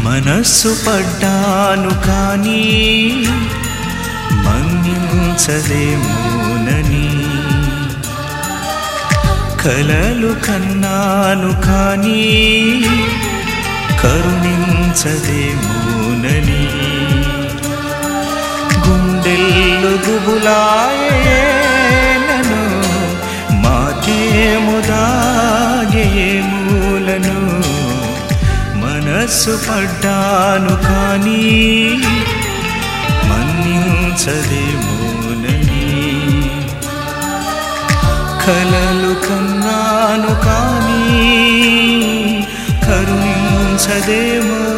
మనస్సు పడ్డాను కానీ మన్నించదేమోనని కలలు కన్నాను కానీ కరుణించదేమోనని గుండెల్లు గుబులాయనను మాతేము దాగేమూలను మనస్సు పడ్డాను కానీ మన్నించదేమోనని కలలు కన్నాను కానీ కరుణించదేమో